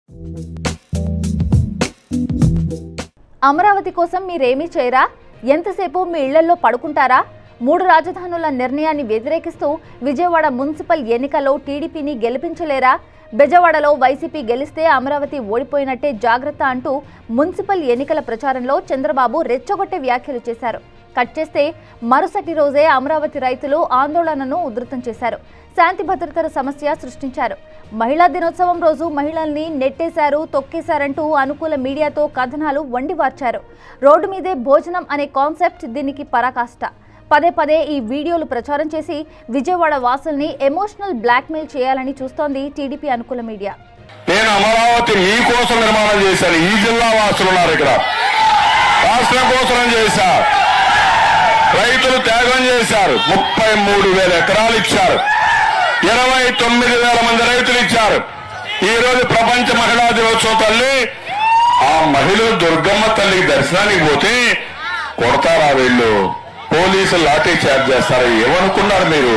అమరావతి కోసం మీరేమీ చేయరా ఎంతసేపు మీ ఇళ్లలో పడుకుంటారా మూడు రాజధానుల నిర్ణయాన్ని వ్యతిరేకిస్తూ విజయవాడ మున్సిపల్ ఎన్నికల్లో టీడీపీని గెలిపించలేరా బెజవాడలో వైసీపీ గెలిస్తే అమరావతి ఓడిపోయినట్టే జాగ్రత్త అంటూ మున్సిపల్ ఎన్నికల ప్రచారంలో చంద్రబాబు రెచ్చగొట్టే వ్యాఖ్యలు చేశారు కట్ చేస్తే మరుసటి రోజే అమరావతి రైతులు ఆందోళనను ఉధృతం చేశారు శాంతి భద్రతల సమస్య సృష్టించారు మహిళా దినోత్సవం రోజు మహిళల్ని నెట్టేశారు తొక్కేశారంటూ అనుకూల మీడియాతో కథనాలు వండివార్చారు రోడ్డు మీదే భోజనం అనే కాన్సెప్ట్ దీనికి పరాకాష్ట పదే పదే ఈ వీడియోలు ప్రచారం చేసి విజయవాడ వాసుల్ని ఎమోషనల్ బ్లాక్మెయిల్ చేయాలని చూస్తోంది టీడీపీ అనుకూల మీడియా నేను అమరావతి మీకోసం నిర్మాణం చేశాను ఈ జిల్లా వాసులు ఉన్నారు ఇక్కడ రాష్ట్రం కోసం చేశా రైతులు త్యాగం చేశారు ముప్పై మూడు వేల ఎకరాలు ఇచ్చారు ఇరవై తొమ్మిది వేల మంది రైతులు ఇచ్చారు ఈ రోజు ప్రపంచ మహిళా దినోత్సవం తల్లి ఆ మహిళలు దుర్గమ్మ తల్లికి దర్శనానికి పోతే కొడతారా వీళ్ళు పోలీసులు లాఠీ చార్జ్ చేస్తారు ఏమనుకున్నారు మీరు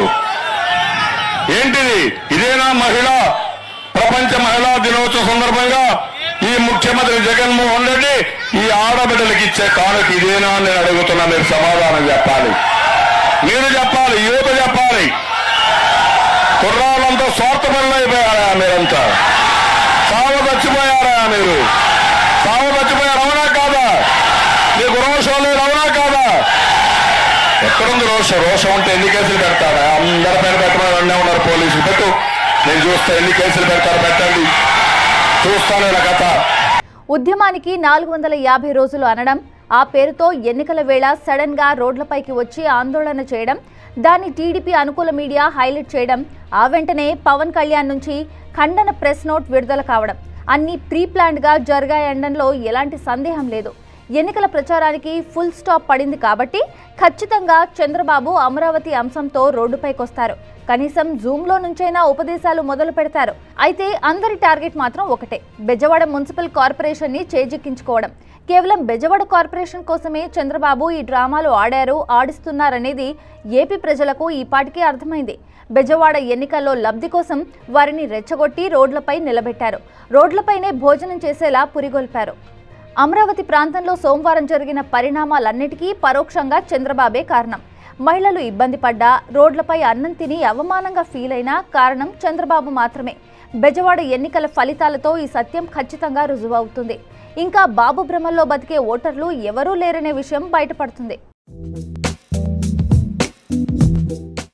ఏంటిది ఇదేనా మహిళ ప్రపంచ మహిళా దినోత్సవ సందర్భంగా ఈ ముఖ్యమంత్రి జగన్మోహన్ రెడ్డి ఈ ఆడబిడ్డలకు ఇచ్చే కానుక ఇదేనా అని నేను అడుగుతున్నా మీరు సమాధానం చెప్పాలి మీరు చెప్పాలి యువత చెప్పాలి కుర్రాళ్ళంతా స్వార్థపరులు అయిపోయారా మీరంతా సావ చచ్చిపోయారా మీరు సావ చచ్చిపోయారు అవునా కాదా మీకు రోషం లేదు అవునా కాదా ఎక్కడుంది రోషం రోషం ఉంటే ఎన్ని కేసులు పెడతారా అందరి పైన పెట్టమని అన్నీ ఉన్నారు పోలీసులు పెట్టు నేను చూస్తా ఎన్ని కేసులు పెడతారు పెట్టండి చూస్తాను ఇలా కథ ఉద్యమానికి నాలుగు వందల యాభై రోజులు అనడం ఆ పేరుతో ఎన్నికల వేళ సడన్ గా రోడ్లపైకి వచ్చి ఆందోళన చేయడం దాన్ని టీడీపీ అనుకూల మీడియా హైలైట్ చేయడం ఆ వెంటనే పవన్ కళ్యాణ్ నుంచి ఖండన ప్రెస్ నోట్ విడుదల కావడం అన్ని ప్రీ ప్లాన్డ్ గా జరిగాయనడంలో ఎలాంటి సందేహం లేదు ఎన్నికల ప్రచారానికి ఫుల్ స్టాప్ పడింది కాబట్టి ఖచ్చితంగా చంద్రబాబు అమరావతి అంశంతో రోడ్డుపైకొస్తారు కనీసం జూమ్లో నుంచైనా ఉపదేశాలు మొదలు పెడతారు అయితే అందరి టార్గెట్ మాత్రం ఒకటే బెజవాడ మున్సిపల్ కార్పొరేషన్ని చేజిక్కించుకోవడం కేవలం బెజవాడ కార్పొరేషన్ కోసమే చంద్రబాబు ఈ డ్రామాలు ఆడారు ఆడిస్తున్నారనేది ఏపీ ప్రజలకు ఈపాటికే అర్థమైంది బెజవాడ ఎన్నికల్లో లబ్ధి కోసం వారిని రెచ్చగొట్టి రోడ్లపై నిలబెట్టారు రోడ్లపైనే భోజనం చేసేలా పురిగొల్పారు అమరావతి ప్రాంతంలో సోమవారం జరిగిన పరిణామాలన్నిటికీ పరోక్షంగా చంద్రబాబే కారణం మహిళలు ఇబ్బంది పడ్డా రోడ్లపై అన్నం తిని అవమానంగా ఫీల్ అయినా కారణం చంద్రబాబు మాత్రమే బెజవాడ ఎన్నికల ఫలితాలతో ఈ సత్యం ఖచ్చితంగా రుజువవుతుంది ఇంకా బాబు భ్రమల్లో బతికే ఓటర్లు ఎవరూ లేరనే విషయం బయటపడుతుంది